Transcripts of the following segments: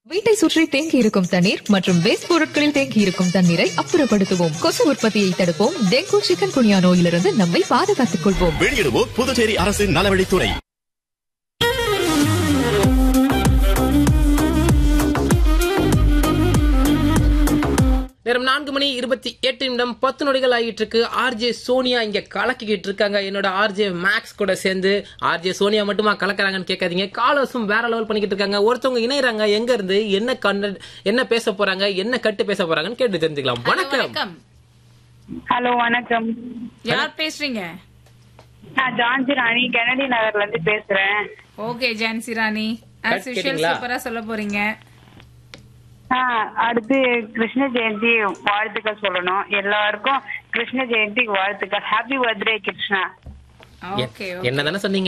வீட்டை சுற்றி தேங்கி இருக்கும் தண்ணீர் மற்றும் வேஸ்ட் பொருட்களில் தேங்கி இருக்கும் தண்ணீரை அப்புறப்படுத்துவோம் கொசு உற்பத்தியை தடுப்போம் டெங்கு சிக்கன் குனியா நோயிலிருந்து நம்மை பாதுகாத்துக் கொள்வோம் வெளியிடுவோர் புதுச்சேரி அரசின் நலவழித்துறை நேரம் நான்கு மணி இருபத்தி எட்டு நிமிடம் பத்து நொடிகள் ஆகிட்டு இருக்கு ஆர்ஜே சோனியா இங்க கலக்கிக்கிட்டு இருக்காங்க என்னோட ஆர்ஜே மேக்ஸ் கூட சேர்ந்து ஆர்ஜே சோனியா மட்டுமா கலக்குறாங்கன்னு கேட்காதீங்க காலர்ஸும் வேற லெவல் பண்ணிக்கிட்டு இருக்காங்க ஒருத்தவங்க இணையறாங்க எங்க இருந்து என்ன கண்ட என்ன பேச போறாங்க என்ன கட்டு பேச போறாங்கன்னு கேட்டு தெரிஞ்சுக்கலாம் வணக்கம் வணக்கம் ஹலோ வணக்கம் யார் பேசுறீங்க நான் ஜான்சி ராணி கெனடி நகர்ல இருந்து பேசுறேன் okay Jhansi Rani as Cut usual கேட்டீங்களா? சூப்பரா சொல்ல போறீங்க ஆ, அடுத்து கிருஷ்ண ஜெயந்தி வாழ்த்துக்கள் சொல்லணும் எல்லாருக்கும் கிருஷ்ண ஜெயந்தி வாழ்த்துக்கள் ஹாப்பி பர்த்டே கிருஷ்ணா ஓகே என்ன தானே சொன்னீங்க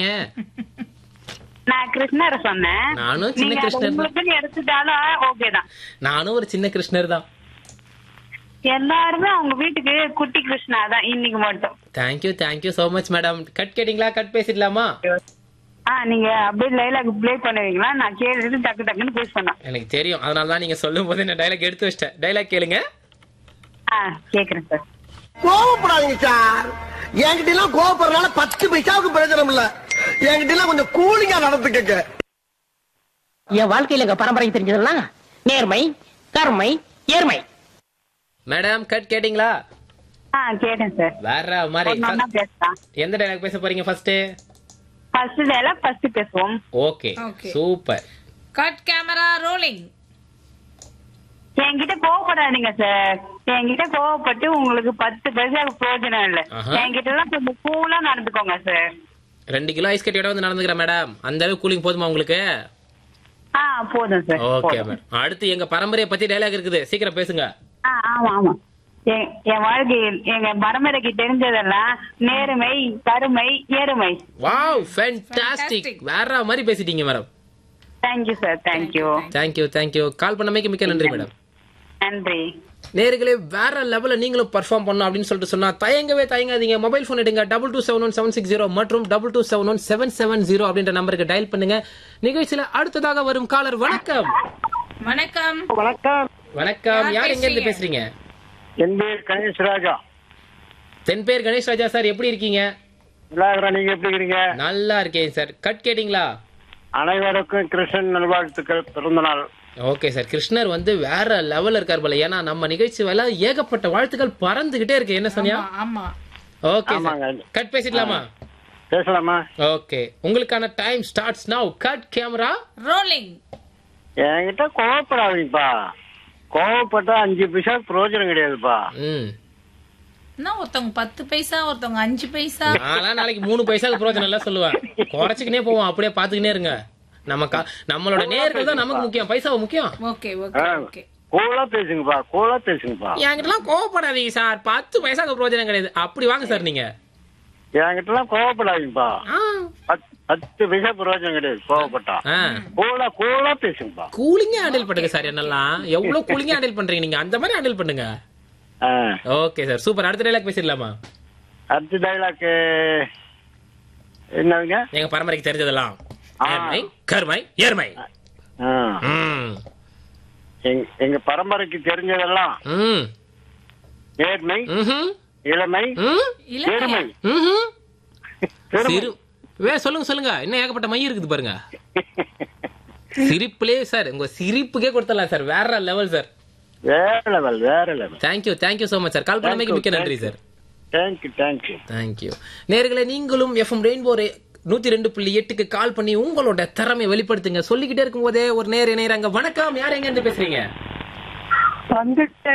நான் கிருஷ்ணரை சொன்னேன் நானும் சின்ன நீங்க அதை கிருஷ்ணர் தான். உங்களுக்குன்னு எடுத்துட்டாலும் ஓகே தான் நானும் ஒரு சின்ன கிருஷ்ணர் தான் எல்லாருமே அவங்க வீட்டுக்கு குட்டி கிருஷ்ணா தான் இன்னைக்கு மட்டும் thank you thank you so much madam cut கேட்டீங்களா கட் பேசிடலாமா ஆ நீங்க அப்படியே லைலாக் ப்ளே பண்ணுவீங்களா நான் கேட்டுட்டு டக்கு டக்குன்னு பேச சொன்னேன் எனக்கு தெரியும் அதனால தான் நீங்க சொல்லும் போது நான் டைலாக் எடுத்து வச்சிட்டேன் டைலாக் கேளுங்க ஆ கேக்குறேன் சார் கோவப்படாதீங்க சார் என்கிட்ட எல்லாம் கோவப்படுறதுனால பத்து பைசாவுக்கு பிரயோஜனம் இல்ல என்கிட்ட எல்லாம் கொஞ்சம் கூலிங்கா நடந்துக்கங்க என் வாழ்க்கையில எங்க பரம்பரை தெரிஞ்சதெல்லாம் நேர்மை கருமை ஏர்மை மேடம் கட் கேட்டீங்களா ஆ கேட்டேன் சார் வேற மாதிரி ஒன்னா பேசலாம் எந்த டைலாக் பேச போறீங்க ஃபர்ஸ்ட் ஃபர்ஸ்ட் டைலாக் ஃபர்ஸ்ட் பேசுவோம் okay Okay. Super cut camera rolling என்கிட்ட கோவப்படாதீங்க சார் என்கிட்ட கோவப்பட்டு உங்களுக்கு பத்து பைசாவுக்கு பிரயோஜனம் இல்ல ஆஹா. என்கிட்ட எல்லாம் கொஞ்சம் கூலா நடந்துக்கோங்க சார் ரெண்டு கிலோ ஐஸ் கட்டியோட வந்து நடந்துக்கிறேன் மேடம் அந்த அளவுக்கு கூலிங் போதுமா உங்களுக்கு ஆ போதும் சார் ஓகே போதும். மேடம் அடுத்து எங்க பரம்பரையை பத்தி டைலாக் இருக்குது சீக்கிரம் பேசுங்க ஆ ஆமா ஆமா என் என் வாழ்க்கையில் எங்க பரம்பரைக்கு தெரிஞ்சதெல்லாம் நேர்மை கருமை ஏறுமை வாவ் ஃபேன்டாஸ்டிக் Fantastic. வேற மாதிரி பேசிட்டீங்க madam thank you sir thank you thank you thank you call பண்ணமைக்கு மிக்க நன்றி மேடம் நன்றி நேர்களே வேற லெவல்ல நீங்களும் பர்ஃபார்ம் பண்ணணும் அப்படின்னு சொல்லிட்டு சொன்னா தயங்கவே தயங்காதீங்க மொபைல் ஃபோன் எடுங்க double two seven one seven six zero மற்றும் double two seven one seven seven zero அப்படின்ற நம்பருக்கு டயல் பண்ணுங்க நிகழ்ச்சியில அடுத்ததாக வரும் காலர் வணக்கம் வணக்கம் வணக்கம் வணக்கம் யார் யார் எங்க இருந்து பேசுறீங்க? பேசுறீங்க என் பேர் கணேஷ் ராஜா தென் பேர் கணேஷ் ராஜா சார் எப்படி இருக்கீங்க விநாயகரா நீங்க எப்படி இருக்கீங்க நல்லா இருக்கேன் சார் கட் கேட்டிங்களா அனைவருக்கும் கிருஷ்ணன் நல்வாழ்த்துக்கள் பிறந்த நாள் ஓகே சார் கிருஷ்ணர் வந்து வேற லெவல்ல இருக்கார் போல ஏன்னா நம்ம நிகழ்ச்சி வேலை ஏகப்பட்ட வாழ்த்துக்கள் பறந்துகிட்டே இருக்கு என்ன சொன்னியா ஆமா, ஆமா ஓகே சார் ஆமாங்க. கட் பேசிடலாமா பேசலாமா ஓகே உங்களுக்கான time starts now cut camera rolling என்கிட்ட கோவப்படாதீங்கப்பா கோவப்பட்டா அஞ்சு பைசா பிரயோஜனம் கிடையாதுப்பா ம் என்ன ஒருத்தவங்க பத்து பைசா ஒருத்தவங்க அஞ்சு பைசா நான்லாம் நாளைக்கு மூணு பைசாக்கு பிரோஜனம் எல்லாம் சொல்லுவேன் குறைச்சிக்கினே போவோம் அப்படியே பாத்துக்கினே இருங்க நம்ம கா- நம்மளோட நேர்கள் தான் நமக்கு முக்கியம் பைசாவை முக்கியம் ஓகே ஓகே ஓகே கூலா பேசுங்கப்பா கூலா பேசுங்கப்பா என்கிட்டலாம் கோவப்படாதீங்க சார் பத்து பைசாக்கு பிரோஜனம் கிடையாது அப்படி வாங்க சார் நீங்க என்கிட்ட எல்லாம் கோவப்படாதீங்கப்பா ஆ. பத்- பத்து பைசா பிரயோஜனம் கிடையாது கோவப்பட்டா ஆ. கூலா கூலா பேசுங்கப்பா கூலிங்கா ஹேண்டில் பண்ணுங்க சார் என்னெல்லாம் எவ்வளவு கூலிங்கா ஹேண்டில் பண்றீங்க நீங்க அந்த மாதிரி ஹேண்டில் பண்ணுங்க ஆ. ஓகே சார் சூப்பர் அடுத்த டைலாக் பேசிடலாமா அடுத்த டைலாக் என்னதுங்க எங்க பரம்பரைக்கு தெரிஞ்சதெல்லாம் ஆ. நேர்மை கருமை ஏர்மை ஆ. ம் எங்க- எங்க பரம்பரைக்கு தெரிஞ்சதெல்லாம் ம் நேர்மை ம்ஹும். இளமை ம் பெருமை ம்ஹும். பெருமை சிறு வே சொல்லுங்க சொல்லுங்க இன்னும் ஏகப்பட்ட மை இருக்குது பாருங்க சிரிப்புலே சார் உங்க சிரிப்புக்கே கொடுத்துடலாம் சார் வேற லெவல் சார் வேற லெவல் வேற level thank you thank you so much sir call பண்ணமைக்கு மிக்க நன்றி சார் தேங்க்யூ தேங்க்யூ தேங்க்யூ நேர்களே நீங்களும் எஃப்எம் ரெயின்போ நூத்தி ரெண்டு புள்ளி எட்டுக்கு கால் பண்ணி உங்களோட திறமையை வெளிப்படுத்துங்க சொல்லிக்கிட்டே இருக்கும் போதே ஒரு நேர் இணையறாங்க வணக்கம் யார் எங்க இருந்து பேசுறீங்க வந்துட்டு